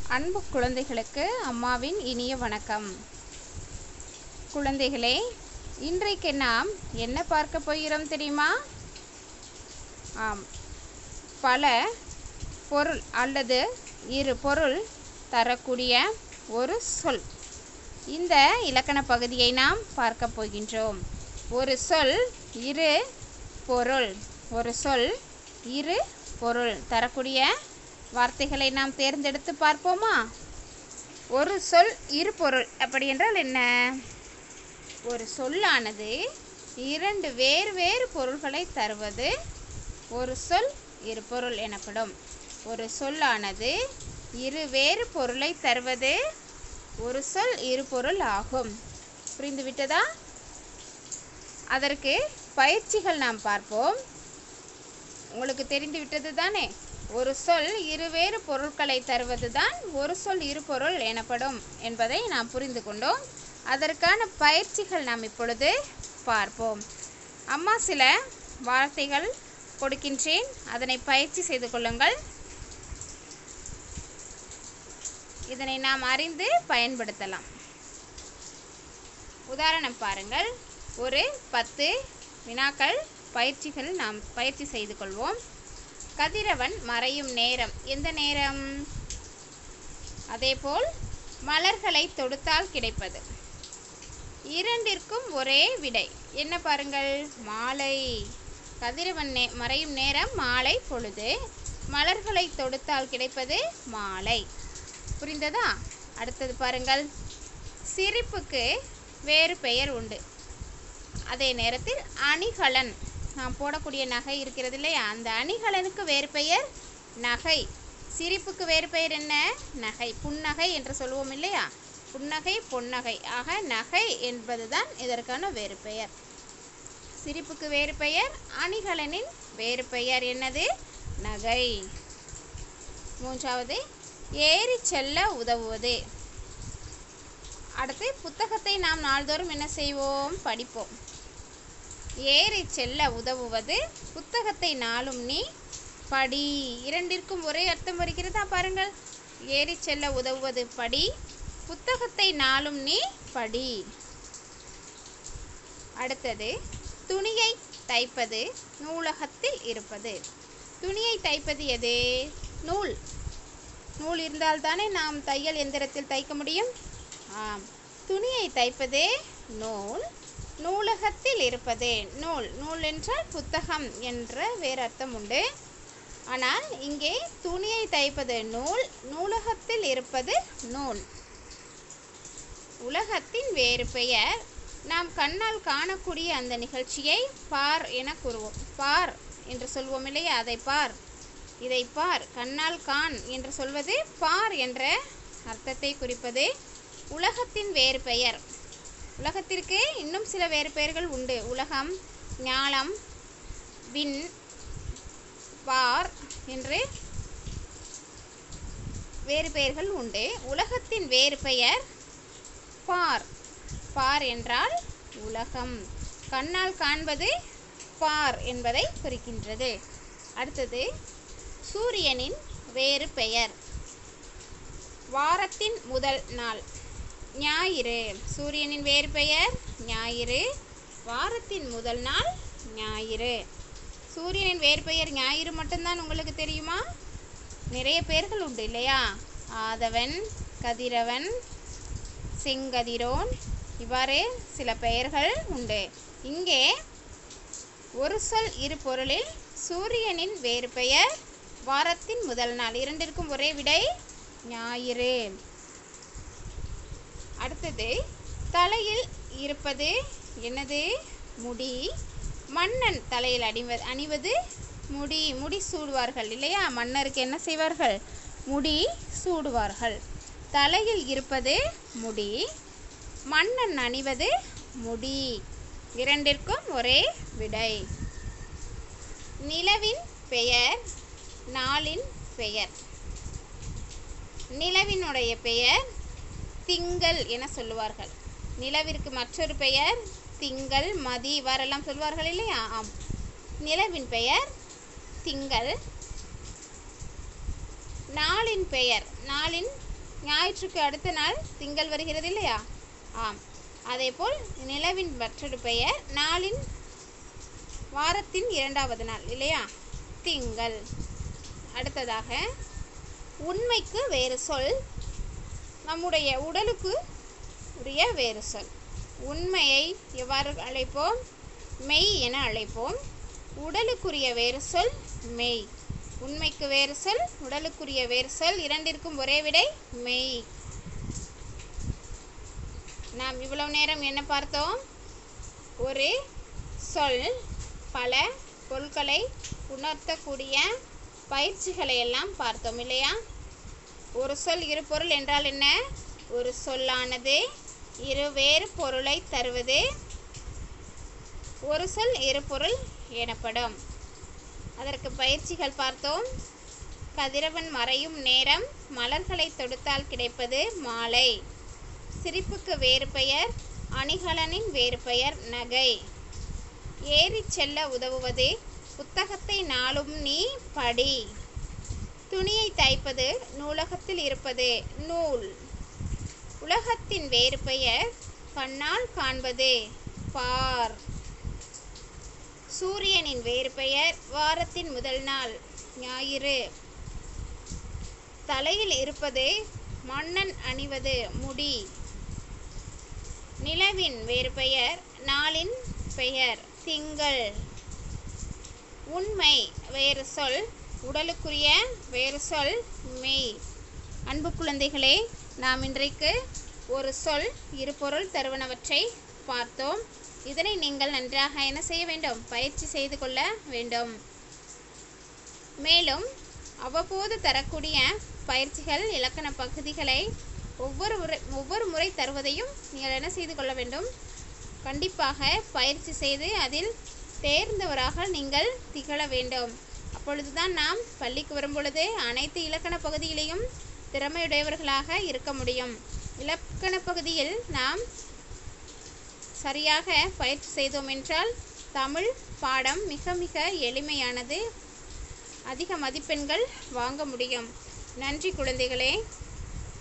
அன்பு குழந்தைகளுக்கு அம்மாவின் இனிய வணக்கம் குழந்தைகளே இன்றைக்கு நாம் என்ன பார்க்க போகிறோம் தெரியுமா ஆம் பல பொருள் அல்லது இரு பொருள் தரக்கூடிய ஒரு சொல் இந்த இலக்கண பகுதியை நாம் பார்க்க போகின்றோம் ஒரு சொல் இரு பொருள் ஒரு சொல் இரு பொருள் தரக்கூடிய வார்த்தைகளை நாம் தேர்ந்தெடுத்து பார்ப்போமா ஒரு சொல் இரு பொருள் அப்படி என்றால் என்ன ஒரு சொல்லானது இரண்டு வேறு வேறு பொருள்களை தருவது ஒரு சொல் இரு பொருள் எனப்படும் ஒரு சொல்லானது இரு வேறு பொருளை தருவது ஒரு சொல் இரு பொருள் ஆகும் புரிந்துவிட்டதா அதற்கு பயிற்சிகள் நாம் பார்ப்போம் உங்களுக்கு தெரிந்து விட்டது தானே ஒரு சொல் இருவேறு பொருட்களை தருவது தான் ஒரு சொல் இரு பொருள் எனப்படும் என்பதை நாம் புரிந்து கொண்டோம் அதற்கான பயிற்சிகள் நாம் இப்பொழுது பார்ப்போம் அம்மா சில வார்த்தைகள் கொடுக்கின்றேன் அதனை பயிற்சி செய்து கொள்ளுங்கள் இதனை நாம் அறிந்து பயன்படுத்தலாம் உதாரணம் பாருங்கள் ஒரு பத்து வினாக்கள் பயிற்சிகள் நாம் பயிற்சி செய்து கொள்வோம் கதிரவன் மறையும் நேரம் எந்த நேரம் அதேபோல் மலர்களை தொடுத்தால் கிடைப்பது இரண்டிற்கும் ஒரே விடை என்ன பாருங்கள் மாலை கதிரவன் நே மறையும் நேரம் மாலை பொழுது மலர்களை தொடுத்தால் கிடைப்பது மாலை புரிந்ததா அடுத்தது பாருங்கள் சிரிப்புக்கு வேறு பெயர் உண்டு அதே நேரத்தில் அணிகலன் நாம் போடக்கூடிய நகை இருக்கிறது இல்லையா அந்த அணிகலனுக்கு வேறு பெயர் நகை சிரிப்புக்கு வேறு பெயர் என்ன நகை புன்னகை என்று சொல்லுவோம் இல்லையா புன்னகை பொன்னகை ஆக நகை என்பதுதான் இதற்கான வேறு பெயர் சிரிப்புக்கு வேறு பெயர் அணிகலனின் வேறு பெயர் என்னது நகை மூன்றாவது ஏறி செல்ல உதவுவது அடுத்து புத்தகத்தை நாம் நாள்தோறும் என்ன செய்வோம் படிப்போம் ஏறி செல்ல உதவுவது புத்தகத்தை நாளும் நீ படி இரண்டிற்கும் ஒரே அர்த்தம் வருகிறதா பாருங்கள் ஏறி செல்ல உதவுவது படி புத்தகத்தை நாளும் நீ படி அடுத்தது துணியை தைப்பது நூலகத்தில் இருப்பது துணியை தைப்பது எது நூல் நூல் இருந்தால்தானே நாம் தையல் எந்திரத்தில் தைக்க முடியும் ஆம் துணியை தைப்பது நூல் நூலகத்தில் இருப்பது நூல் நூல் என்றால் புத்தகம் என்ற வேறு அர்த்தம் உண்டு ஆனால் இங்கே துணியை தைப்பது நூல் நூலகத்தில் இருப்பது நூல் உலகத்தின் வேறு பெயர் நாம் கண்ணால் காணக்கூடிய அந்த நிகழ்ச்சியை பார் என கூறுவோம் பார் என்று சொல்வோம் இல்லையா அதை பார் இதை பார் கண்ணால் கான் என்று சொல்வது பார் என்ற அர்த்தத்தை குறிப்பது உலகத்தின் வேறு பெயர் உலகத்திற்கு இன்னும் சில வேறு பெயர்கள் உண்டு உலகம் ஞாலம் விண் பார் என்று வேறு பெயர்கள் உண்டு உலகத்தின் வேறு பெயர் பார் பார் என்றால் உலகம் கண்ணால் காண்பது பார் என்பதை குறிக்கின்றது அடுத்தது சூரியனின் வேறு பெயர் வாரத்தின் முதல் நாள் ஞாயிறு சூரியனின் வேறு பெயர் ஞாயிறு வாரத்தின் முதல் நாள் ஞாயிறு சூரியனின் வேறு பெயர் ஞாயிறு மட்டும்தான் உங்களுக்கு தெரியுமா நிறைய பெயர்கள் உண்டு இல்லையா ஆதவன் கதிரவன் செங்கதிரோன் இவ்வாறு சில பெயர்கள் உண்டு இங்கே ஒரு சொல் இரு பொருளில் சூரியனின் வேறு பெயர் வாரத்தின் முதல் நாள் இரண்டிற்கும் ஒரே விடை ஞாயிறு அடுத்தது தலையில் இருப்பது என்னது முடி மன்னன் தலையில் அணிவ அணிவது முடி முடி சூடுவார்கள் இல்லையா மன்னருக்கு என்ன செய்வார்கள் முடி சூடுவார்கள் தலையில் இருப்பது முடி மன்னன் அணிவது முடி இரண்டிற்கும் ஒரே விடை நிலவின் பெயர் நாளின் பெயர் நிலவினுடைய பெயர் திங்கள் என சொல்லுவார்கள் நிலவிற்கு மற்றொரு பெயர் திங்கள் மதி இவ்வாறெல்லாம் சொல்வார்கள் இல்லையா ஆம் நிலவின் பெயர் திங்கள் நாளின் பெயர் நாளின் ஞாயிற்றுக்கு அடுத்த நாள் திங்கள் வருகிறது இல்லையா ஆம் அதேபோல் நிலவின் மற்றொரு பெயர் நாளின் வாரத்தின் இரண்டாவது நாள் இல்லையா திங்கள் அடுத்ததாக உண்மைக்கு வேறு சொல் நம்முடைய உடலுக்கு உரிய வேறு சொல் உண்மையை எவ்வாறு அழைப்போம் மெய் என அழைப்போம் உடலுக்குரிய வேறு சொல் மெய் உண்மைக்கு வேறு சொல் உடலுக்குரிய வேறு சொல் இரண்டிற்கும் ஒரே விடை மெய் நாம் இவ்வளவு நேரம் என்ன பார்த்தோம் ஒரு சொல் பல பொருட்களை உணர்த்தக்கூடிய பயிற்சிகளை எல்லாம் பார்த்தோம் இல்லையா ஒரு சொல் இரு பொருள் என்றால் என்ன ஒரு சொல்லானது இரு வேறு பொருளை தருவது ஒரு சொல் இரு பொருள் எனப்படும் அதற்கு பயிற்சிகள் பார்த்தோம் கதிரவன் மறையும் நேரம் மலர்களை தொடுத்தால் கிடைப்பது மாலை சிரிப்புக்கு வேறு பெயர் அணிகலனின் வேறு பெயர் நகை ஏறிச் செல்ல உதவுவது புத்தகத்தை நாளும் நீ படி துணியை தைப்பது நூலகத்தில் இருப்பது நூல் உலகத்தின் வேறு பெயர் கண்ணால் காண்பது பார் சூரியனின் வேறு பெயர் வாரத்தின் முதல் நாள் ஞாயிறு தலையில் இருப்பது மன்னன் அணிவது முடி நிலவின் வேறு பெயர் நாளின் பெயர் திங்கள் உண்மை வேறு சொல் உடலுக்குரிய வேறு சொல் மெய் அன்பு குழந்தைகளே நாம் இன்றைக்கு ஒரு சொல் இரு பொருள் தருவனவற்றை பார்த்தோம் இதனை நீங்கள் நன்றாக என்ன செய்ய வேண்டும் பயிற்சி செய்து கொள்ள வேண்டும் மேலும் அவ்வப்போது தரக்கூடிய பயிற்சிகள் இலக்கண பகுதிகளை ஒவ்வொரு முறை ஒவ்வொரு முறை தருவதையும் நீங்கள் என்ன செய்து கொள்ள வேண்டும் கண்டிப்பாக பயிற்சி செய்து அதில் தேர்ந்தவராக நீங்கள் திகழ வேண்டும் அப்பொழுதுதான் நாம் பள்ளிக்கு வரும்பொழுது அனைத்து இலக்கண பகுதியிலையும் திறமையுடையவர்களாக இருக்க முடியும் இலக்கண பகுதியில் நாம் சரியாக பயிற்சி செய்தோம் என்றால் தமிழ் பாடம் மிக மிக எளிமையானது அதிக மதிப்பெண்கள் வாங்க முடியும் நன்றி குழந்தைகளே